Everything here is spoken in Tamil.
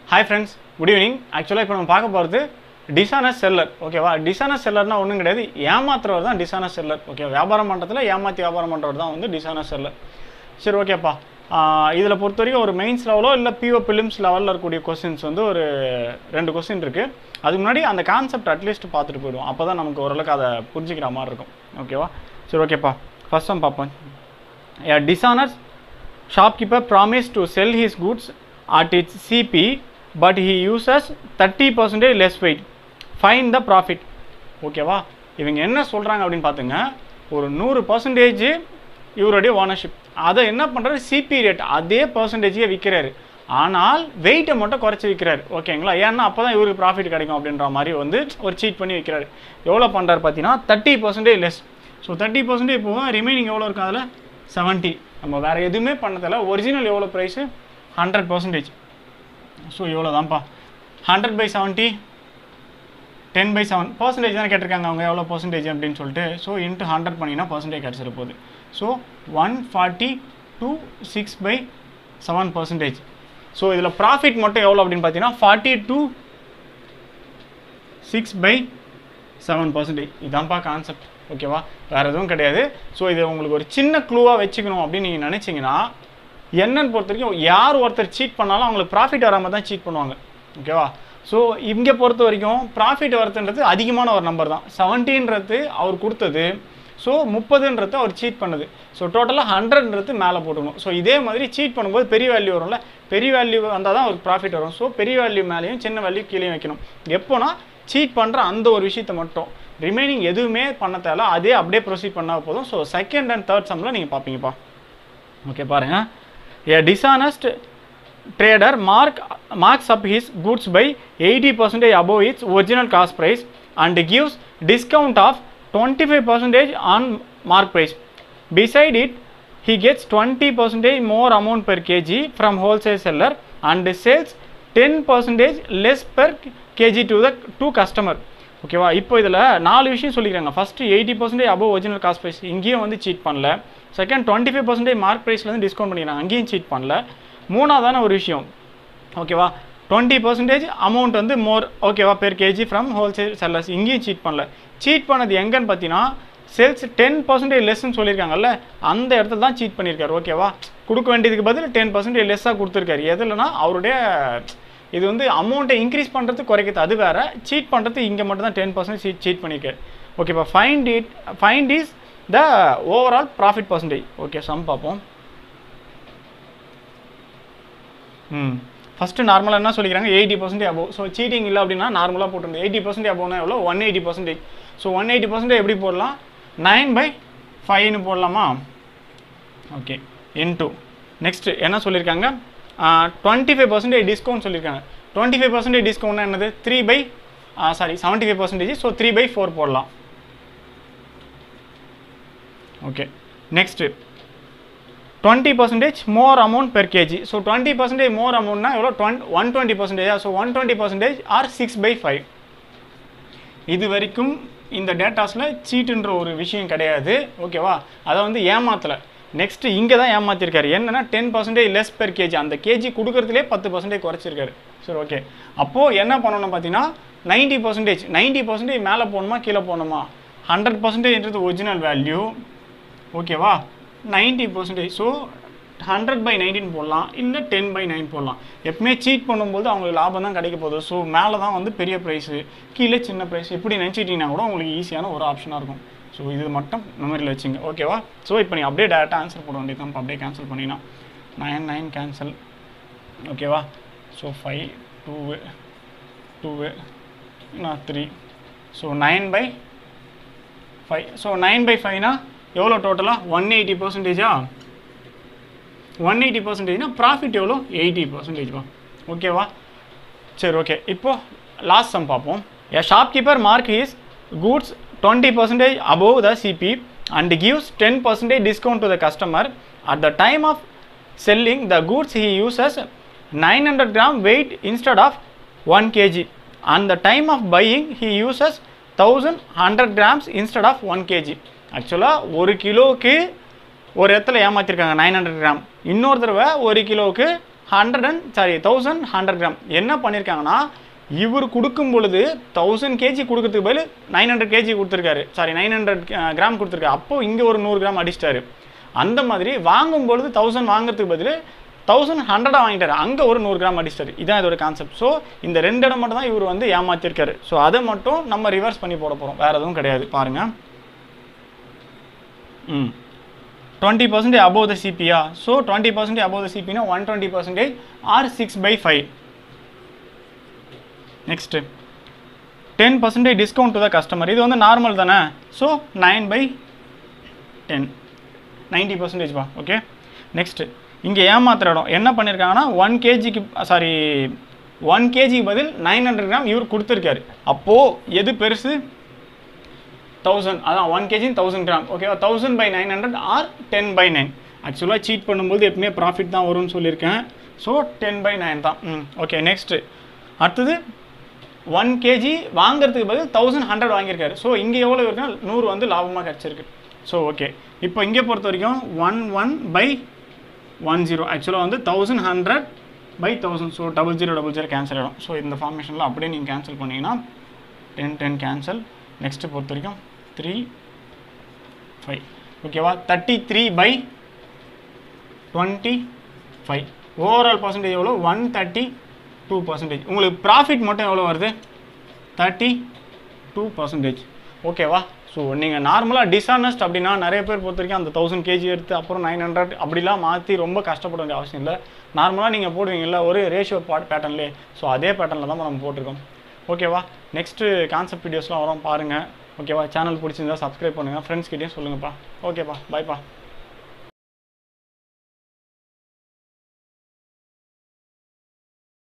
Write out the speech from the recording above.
ஹாய் ஃப்ரெண்ட்ஸ் குட் ஈவினிங் ஆக்சுவலாக இப்போ நம்ம பார்க்க போகிறது டிசானர் செல்லர் ஓகேவா டிசானர் செல்லர்னா ஒன்றும் கிடையாது ஏமாத்துறவர் தான் டிசானர் செல்லர் ஓகே வியாபாரம் பண்ணுறதுல ஏமாற்றி வியாபாரம் பண்ணுறவர் தான் வந்து டிசானர் செல்லர் சரி ஓகேப்பா இதில் பொறுத்த வரைக்கும் ஒரு மெயின்ஸ் லெவலோ இல்லை பிஓ பிலிம்ஸ் லெவலில் இருக்கக்கூடிய கொஸ்டின்ஸ் வந்து ஒரு ரெண்டு கொஸ்டின் இருக்குது அதுக்கு முன்னாடி அந்த கான்செப்ட் அட்லீஸ்ட் பார்த்துட்டு போயிடுவோம் அப்போ தான் நமக்கு ஓரளவுக்கு அதை புரிஞ்சுக்கிற மாதிரி இருக்கும் ஓகேவா சரி ஓகேப்பா ஃபர்ஸ்ட் டைம் பார்ப்போம் A dishonest shopkeeper promised to sell his goods at its CP, but he uses 30% less weight. Find the profit. ஓகேவா இவங்க என்ன சொல்கிறாங்க அப்படின்னு பார்த்துங்க ஒரு நூறு பர்சன்டேஜ் இவருடைய ஓனர்ஷிப் அதை என்ன பண்ணுறாரு சிபி ரேட் அதே பர்சன்டேஜே விற்கிறாரு ஆனால் வெயிட்டை மட்டும் குறைச்சி விற்கிறாரு ஓகேங்களா ஏன்னா அப்போ தான் இவருக்கு ப்ராஃபிட் கிடைக்கும் அப்படின்ற மாதிரி வந்து ஒரு சீட் பண்ணி விற்கிறாரு எவ்வளோ பண்ணுறாரு பார்த்தீங்கன்னா thirty percentage less so thirty percentage போக ரிமைனிங் எவ்வளோ இருக்கும் அதில் செவன்ட்டி நம்ம வேறு எதுவுமே பண்ணதில்ல ஒரிஜினல் எவ்வளோ ப்ரைஸு ஹண்ட்ரட் பர்சன்டேஜ் ஸோ இவ்வளோ தான்ப்பா hundred by seventy ten by seven percentage தானே கேட்டிருக்காங்க அவங்க எவ்வளோ பர்சன்டேஜ் அப்படின்னு சொல்லிட்டு ஸோ இன்ட்டு ஹண்ட்ரட் பண்ணிங்கன்னா பர்சன்டேஜ் கிடச்சிட போகுது so one forty two six by seven percentage so இதில் ப்ராஃபிட் மட்டும் எவ்வளோ அப்படின்னு பார்த்தீங்கன்னா forty two six by seven percentage இதான்ப்பா கான்செப்ட் ஓகேவா வேறு எதுவும் கிடையாது ஸோ இது உங்களுக்கு ஒரு சின்ன க்ளூவாக வச்சுக்கணும் அப்படின்னு நீங்கள் நினச்சிங்கன்னா என்னன்னு பொறுத்த வரைக்கும் யார் ஒருத்தர் சீட் பண்ணாலும் அவங்களுக்கு ப்ராஃபிட் வராமல் தான் சீட் பண்ணுவாங்க ஓகேவா ஸோ இங்கே பொறுத்த வரைக்கும் ப்ராஃபிட் வரதுன்றது அதிகமான ஒரு நம்பர் தான் செவன்டீன்றது அவர் கொடுத்தது ஸோ முப்பதுன்றது அவர் சீட் பண்ணுது ஸோ டோட்டலாக ஹண்ட்ரட்ன்றது மேலே போட்டுக்கணும் ஸோ இதே மாதிரி சீட் பண்ணும்போது பெரிய வேல்யூ வரும்ல பெரிய வேல்யூ வந்தால் தான் அவருக்கு ப்ராஃபிட் வரும் ஸோ பெரிய வேல்யூ மேலேயும் சின்ன வேல்யூ கீழே வைக்கணும் எப்போனா சீட் பண்ணுற அந்த ஒரு விஷயத்தை மட்டும் ரிமைனிங் எதுவுமே பண்ண தேவை அதே அப்படியே ப்ரொசீட் பண்ணால் போதும் ஸோ செகண்ட் அண்ட் தேர்ட் சம்மில் நீங்கள் பார்ப்பீங்கப்பா ஓகே பாருங்க a dishonest trader mark marks up his goods by eighty percentage above its original cost price and gives discount of twenty five percentage on mark price beside it he gets 20 percentage more amount per kg from wholesale seller and sells 10 percentage less per kg to the to customer ஓகேவா இப்போ இதில் நாலு விஷயம் சொல்லிக்கிறாங்க first eighty percentage above original cost price இங்கேயும் வந்து சீட் பண்ணல second twenty five percentage mark ப்ரைஸ்லேருந்து டிஸ்கவுண்ட் பண்ணிக்கிறாங்க அங்கேயும் சீட் பண்ணல மூணாவதான ஒரு விஷயம் ஓகேவா டுவெண்ட்டி பர்சன்டேஜ் அமௌண்ட் வந்து மோர் ஓகேவா per KG from wholesale sellers இங்கேயும் சீட் பண்ணல சீட் பண்ணது எங்கன்னு பார்த்தீங்கன்னா சேல்ஸ் டென் பர்சன்டேஜ் லெஸ்ன்னு சொல்லியிருக்காங்கல்ல அந்த இடத்துல தான் சீட் பண்ணியிருக்காரு ஓகேவா கொடுக்க வேண்டியதுக்கு பதில் டென் பர்சன்டேஜ் லெஸ்ஸாக கொடுத்துருக்காரு எதுலனா அவருடைய இது வந்து அமௌண்ட்டை இன்க்ரீஸ் பண்ணுறது குறைக்கிறது அது வேறு சீட் பண்ணுறது இங்கே மட்டும் தான் டென் பர்சன்ட் சீட் சீட் பண்ணியிருக்காரு ஓகேப்பா find it find is the overall profit percentage okay sum பார்ப்போம் ம் ஃபஸ்ட்டு நார்மலாக என்ன சொல்லிக்கிறாங்க eighty percentage above so cheating இல்லை அப்படின்னா நார்மலாக போட்டுருந்தோம் எயிட்டி பர்சன்டேஜ் அபோவ்னா எவ்வளோ one eighty percentage so one eighty percentage எப்படி போடலாம் நைன் பை ஃபைவ்னு போடலாமா ஓகே இன்டூ நெக்ஸ்ட் என்ன சொல்லியிருக்காங்க டுவெண்ட்டி ஃபைவ் பர்சன்டேஜ் டிஸ்கவுண்ட் சொல்லியிருக்காங்க டுவெண்ட்டி ஃபைவ் பர்சன்டேஜ் டிஸ்கவுண்ட்னா என்னது three by sorry seventy five percentage so three by four போடலாம் okay next twenty percentage more amount per KG so twenty percentage more அமௌண்ட்னா எவ்வளோ டுவெண்ட் ஒன் டுவெண்ட்டி பர்சன்டேஜா so one twenty percentage or six by five இது வரைக்கும் இந்த டேட்டாஸில் சீட்டுன்ற ஒரு விஷயம் கிடையாது ஓகேவா அதை வந்து ஏமாத்தலை நெக்ஸ்ட்டு இங்கே தான் ஏமாத்திருக்காரு என்னன்னா ten percentage less per KG அந்த கேஜி கொடுக்குறதுலே பத்து பர்சன்டேஜ் குறைச்சிருக்காரு சரி ஓகே அப்போது என்ன பண்ணணும் பார்த்தீங்கன்னா நைன்ட்டி பர்சன்டேஜ் நைன்ட்டி பர்சன்டேஜ் மேலே போகணுமா கீழே போகணுமா ஹண்ட்ரட் பர்சன்டேஜ்ன்றது ஒரிஜினல் வேல்யூ ஓகேவா ninety percentage so hundred by nineteen போடலாம் இல்லை டென் பை நைன் போடலாம் எப்பவுமே சீட் பண்ணும்போது அவங்களுக்கு லாபம் தான் கிடைக்க போகுது ஸோ மேலே தான் வந்து பெரிய ப்ரைஸு கீழே சின்ன ப்ரைஸ் இப்படி நினச்சிட்டிங்கன்னா கூட உங்களுக்கு ஈஸியான ஒரு ஆப்ஷனாக இருக்கும் ஸோ இது மட்டும் மெமரியில் வச்சுங்க ஓகேவா ஸோ இப்போ நீ அப்படியே டேரெக்டாக ஆன்சர் போட வேண்டியது தான் அப்படியே கேன்சல் பண்ணினா நைன் நைன் கேன்சல் ஓகேவா ஸோ ஃபைவ் டூவு டூவு நான் three so nine by five so nine by ஃபைவ்னா எவ்வளோ டோட்டலாக ஒன் எயிட்டி பர்சன்டேஜா ஒன் எயிட்டி பர்சன்டேஜ்னா ப்ராஃபிட் எவ்வளோ எயிட்டி பர்சன்டேஜ்வா ஓகேவா சரி ஓகே இப்போது லாஸ்ட் சம் பார்ப்போம் a shopkeeper mark his goods twenty percentage above the CP and gives ten percentage discount to the customer at the time of selling the goods he uses nine hundred gram weight instead of one KG and the time of buying he uses thousand hundred grams instead of one KG ஆக்சுவலாக ஒரு கிலோவுக்கு ஒரு இடத்துல ஏமாற்றிருக்காங்க நைன் ஹண்ட்ரட் கிராம் இன்னொரு தடவை ஒரு கிலோவுக்கு hundred and sorry thousand hundred gram என்ன பண்ணியிருக்காங்கன்னா இவர் கொடுக்கும் பொழுது தௌசண்ட் கேஜி கொடுக்கறதுக்கு பதில் நைன் ஹண்ட்ரட் கேஜி கொடுத்துருக்காரு சாரி நைன் ஹண்ட்ரட் கிராம் கொடுத்துருக்காரு அப்போ இங்கே ஒரு நூறு கிராம் அடிச்சிட்டாரு அந்த மாதிரி வாங்கும் பொழுது தௌசண்ட் வாங்குறதுக்கு பதில் தௌசண்ட் ஹண்ட்ரடாக வாங்கிட்டாரு அங்கே ஒரு நூறு கிராம் அடிச்சிட்டாரு இதான் இதோட கான்செப்ட் ஸோ இந்த ரெண்டு இடம் மட்டும் தான் இவர் வந்து ஏமாத்திருக்காரு ஸோ அதை மட்டும் நம்ம ரிவர்ஸ் பண்ணி போட போகிறோம் வேறு எதுவும் கிடையாது பாருங்கள் ம் டுவெண்ட்டி பர்சன்டேஜ் அபோவ் த சிபியா so twenty percentage above the சிபினா one twenty percentage or six by five next ten percentage discount to the customer இது வந்து நார்மல் தானே so nine by ten ninety percentage வா ஓகே நெக்ஸ்ட்டு இங்கே ஏமாத்துற இடம் என்ன பண்ணியிருக்காங்கன்னா ஒன் கேஜிக்கு சாரி ஒன் கேஜிக்கு பதில் நைன் ஹண்ட்ரட் கிராம் இவர் கொடுத்துருக்காரு அப்போது எது பெருசு தௌசண்ட் அதான் ஒன் கேஜி தௌசண்ட் கிராம் ஓகேவா thousand by nine hundred or ten by nine ஆக்சுவலாக சீட் பண்ணும்போது எப்பவுமே ப்ராஃபிட் தான் வரும்னு சொல்லியிருக்கேன் ஸோ டென் பை நைன் தான் ம் ஓகே நெக்ஸ்ட்டு அடுத்தது ஒன் கேஜி வாங்குறதுக்கு பதில் தௌசண்ட் ஹண்ட்ரட் வாங்கியிருக்காரு ஸோ இங்கே எவ்வளோ இருக்குன்னா நூறு வந்து லாபமாக கிடச்சிருக்கு ஸோ ஓகே இப்போ இங்கே பொறுத்த வரைக்கும் one one by one zero ஆக்சுவலாக வந்து thousand hundred by thousand so double zero double zero cancel ஆகிடும் ஸோ இந்த ஃபார்மேஷனில் அப்படியே நீங்கள் கேன்சல் பண்ணிங்கன்னா டென் டென் கேன்சல் நெக்ஸ்ட்டு பொறுத்த வரைக்கும் த்ரீ ஃபைவ் ஓகேவா thirty three by twenty five overall percentage எவ்வளோ ஒன் தேர்ட்டி டூ பர்சன்டேஜ் உங்களுக்கு ப்ராஃபிட் மட்டும் எவ்வளோ வருது தேர்ட்டி டூ பர்சன்டேஜ் ஓகேவா ஸோ நீங்கள் நார்மலாக டிஸ்ஆனஸ்ட் அப்படின்னா நிறைய பேர் பொறுத்த வரைக்கும் அந்த தௌசண்ட் கேஜி எடுத்து அப்புறம் நைன் ஹண்ட்ரட் அப்படிலாம் மாற்றி ரொம்ப கஷ்டப்பட வேண்டிய அவசியம் இல்லை நார்மலாக நீங்கள் போடுவீங்கல்ல ஒரு ரேஷியோ பாட் பேட்டர்ன்லேயே ஸோ அதே பேட்டர்னில் தான் நம்ம போட்டிருக்கோம் ஓகேவா நெக்ஸ்ட்டு கான்செப்ட் வீடியோஸ்லாம் வரும் பாருங்கள் ஓகேவா சேனல் பிடிச்சிருந்தா சப்ஸ்கிரைப் பண்ணுங்கள் ஃப்ரெண்ட்ஸ் கிட்டேயும் சொல்லுங்கப்பா ஓகேப்பா பாய்ப்பா